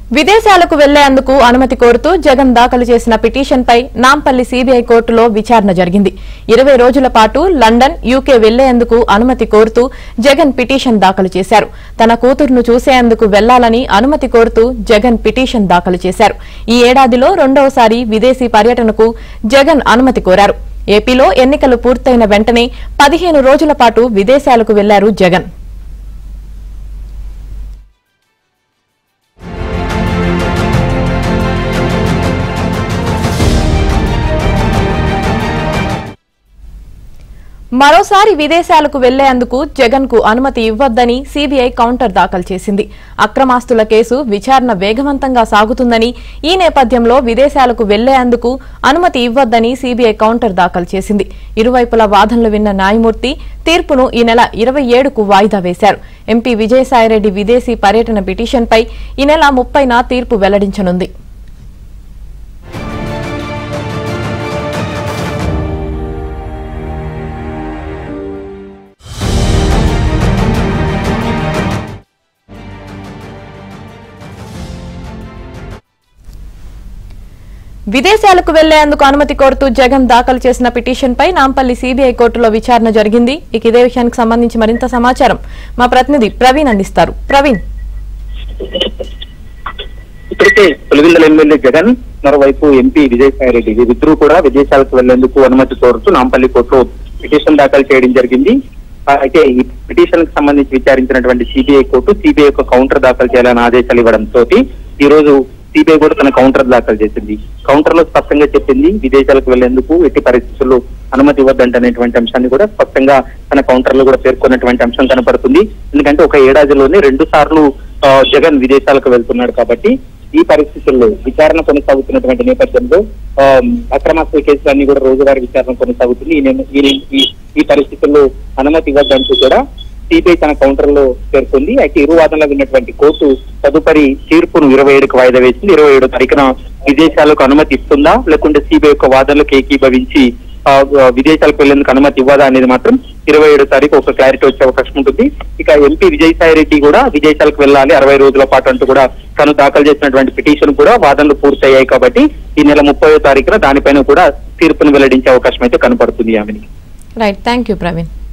విదేశాలకు వెళ్లేందుకు అనుమతి కోరుతూ జగన్ దాఖలు చేసిన పిటిషన్పై నాంపల్లి సీబీఐ కోర్టులో విచారణ జరిగింది ఇరవై రోజుల పాటు లండన్ యూకే వెళ్లేందుకు అనుమతి కోరుతూ జగన్ పిటిషన్ దాఖలు చేశారు తన కూతురును చూసేందుకు వెళ్లాలని అనుమతి కోరుతూ జగన్ పిటిషన్ దాఖలు చేశారు ఈ ఏడాదిలో రెండవసారి విదేశీ పర్యటనకు జగన్ అనుమతి కోరారు ఏపీలో ఎన్నికలు పూర్తయిన వెంటనే పదిహేను రోజుల పాటు విదేశాలకు వెళ్లారు జగన్ మరోసారి విదేశాలకు వెళ్లేందుకు జగన్ కు అనుమతి ఇవ్వొద్దని సీబీఐ కౌంటర్ దాఖలు చేసింది అక్రమాస్తుల కేసు విచారణ వేగవంతంగా సాగుతుందని ఈ నేపథ్యంలో విదేశాలకు వెళ్లేందుకు అనుమతి ఇవ్వొద్దని సీబీఐ కౌంటర్ దాఖలు చేసింది ఇరువైపుల వాదనలు విన్న న్యాయమూర్తి తీర్పును ఈ నెల ఇరవై ఏడుకు వాయిదా వేశారు ఎంపీ విజయసాయిరెడ్డి విదేశీ పర్యటన పిటిషన్పై ఈ నెల ముప్పైన తీర్పు వెల్లడించనుంది విదేశాలకు వెళ్లేందుకు అనుమతి కోరుతూ జగన్ దాఖలు చేసిన పిటిషన్పై నాంపల్లి సీబీఐ కోర్టులో విచారణ జరిగింది ఇక ఇదే విషయానికి సంబంధించి మరింత సమాచారం మా ప్రతినిధి ప్రవీణ్ అందిస్తారు ప్రవీణ్ ఇప్పటికే పులివిందల ఎమ్మెల్యే జగన్ మరోవైపు ఎంపీ విజయసాయిరెడ్డి వీరిద్దరూ కూడా విదేశాలకు వెళ్లేందుకు అనుమతి కోరుతూ నాంపల్లి కోర్టులో పిటిషన్ దాఖలు చేయడం జరిగింది ఆ, అయితే ఈ పిటిషన్ కి సంబంధించి విచారించినటువంటి సిబిఐ కోర్టు సిబిఐ యొక్క కౌంటర్ దాఖలు చేయాలని ఆదేశాలు ఇవ్వడంతో ఈ రోజు సిబిఐ కూడా తన కౌంటర్ దాఖలు చేసింది కౌంటర్ లో స్పష్టంగా చెప్పింది విదేశాలకు వెళ్లేందుకు ఎట్టి పరిస్థితుల్లో అనుమతి ఇవ్వద్దంటనేటువంటి అంశాన్ని కూడా స్పష్టంగా తన కౌంటర్ లో కూడా పేర్కొన్నటువంటి అంశం కనపడుతుంది ఎందుకంటే ఒక ఏడాదిలోనే రెండు సార్లు ఆ, జగన్ విదేశాలకు వెళ్తున్నాడు కాబట్టి ఈ పరిస్థితుల్లో విచారణ కొనసాగుతున్నటువంటి నేపథ్యంలో ఆ, అక్రమాస్తుల కేసులన్నీ కూడా రోజువారీ విచారణ కొనసాగుతుంది ఈ నేమ- ఈ ఈ- ఈ పరిస్థితుల్లో అనుమతి ఇవ్వద్దంటూ కూడా సిబిఐ తన కౌంటర్ లో పేర్కొంది అయితే ఇరు వాదనలో విన్నటువంటి కోర్టు తదుపరి తీర్పును ఇరవై ఏడుకు వాయిదా వేసింది ఇరవై ఏడు తారీఖున విదేశాలకు అనుమతి ఇస్తుందా లేకుంటే సిబిఐ యొక్క వాదనలకు ఏకీభవించి ఆ, ఆ, విదేశాలకు వెళ్లేందుకు అనుమతి ఇవ్వదా అనేది మాత్రం ఇరవై ఏడు తారీఖు ఒక క్లారిటీ వచ్చే అవకాశం ఉంటుంది ఇక ఎంపీ విజయసాయి రెడ్డి కూడా విదేశాలకు వెళ్ళాలి అరవై రోజుల పాటు అంటూ కూడా తను దాఖలు చేసినటువంటి పిటిషన్ కూడా వాదనలు పూర్తయ్యాయి కాబట్టి ఈ నెల ముప్పై తారీఖున దానిపైన కూడా తీర్పును వెల్లడించే అవకాశం అయితే కనపడుతుంది ఆమెని రైట్ థ్యాంక్ యూ ప్రవీణ్